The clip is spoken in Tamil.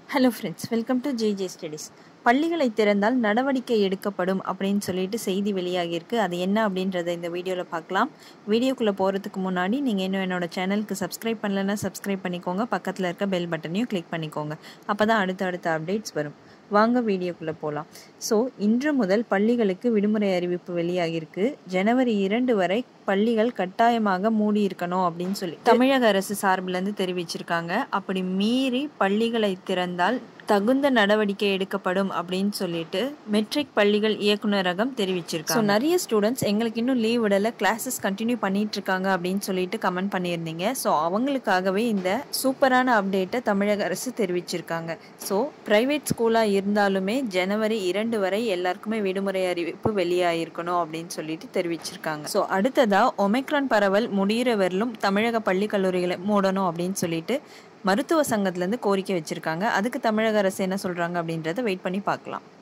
hello friends welcome to J J studies பள்ளிகளை திறந்தால் நடவடிக்கை எடுக்கப்படும் அப்படின்னு சொல்லிட்டு செய்தி வெளியாகியிருக்கு அது என்ன அப்படின்றத இந்த வீடியோவில் பார்க்கலாம் வீடியோக்குள்ளே போகிறதுக்கு முன்னாடி நீங்கள் இன்னும் என்னோட சேனலுக்கு சப்ஸ்கிரைப் பண்ணலைன்னா சப்ஸ்கிரைப் பண்ணிக்கோங்க பக்கத்தில் இருக்க பெல் பட்டனையும் கிளிக் பண்ணிக்கோங்க அப்போ தான் அடுத்த அடுத்த அப்டேட்ஸ் வரும் வாங்க வீடியோக்குள்ளே போகலாம் ஸோ இன்று முதல் பள்ளிகளுக்கு விடுமுறை அறிவிப்பு வெளியாகிருக்கு ஜனவரி இரண்டு வரை பள்ளிகள் கட்டாயமாக மூடி இருக்கணும் அப்படின்னு சொல்லி தமிழக அரசு சார்பிலேருந்து தெரிவிச்சிருக்காங்க அப்படி மீறி பள்ளிகளை திறந்தால் தகுந்த நடவடிக்கை எடுக்கப்படும் அப்படின்னு சொல்லிட்டு மெட்ரிக் பள்ளிகள் இயக்குநரகம் தெரிவிச்சிருக்காங்க ஸோ நிறைய ஸ்டூடெண்ட்ஸ் எங்களுக்கு இன்னும் லீவ் விடலை கிளாஸஸ் கண்டினியூ பண்ணிட்டு இருக்காங்க அப்படின்னு சொல்லிட்டு கமெண்ட் பண்ணியிருந்தீங்க ஸோ அவங்களுக்காகவே இந்த சூப்பரான அப்டேட்டை தமிழக அரசு தெரிவிச்சிருக்காங்க ஸோ ப்ரைவேட் ஸ்கூலாக இருந்தாலுமே ஜனவரி இரண்டு வரை எல்லாருக்குமே விடுமுறை அறிவிப்பு வெளியாகிருக்கணும் அப்படின்னு சொல்லிட்டு தெரிவிச்சிருக்காங்க ஸோ அடுத்ததாக ஒமைக்ரான் பரவல் முடிகிற வரலும் தமிழக பள்ளி கல்லூரிகளை மூடணும் அப்படின்னு சொல்லிட்டு மருத்துவ சங்கத்திலேருந்து கோரிக்கை வச்சுருக்காங்க அதுக்கு தமிழக அரசு என்ன சொல்கிறாங்க அப்படின்றத வெயிட் பண்ணி பார்க்கலாம்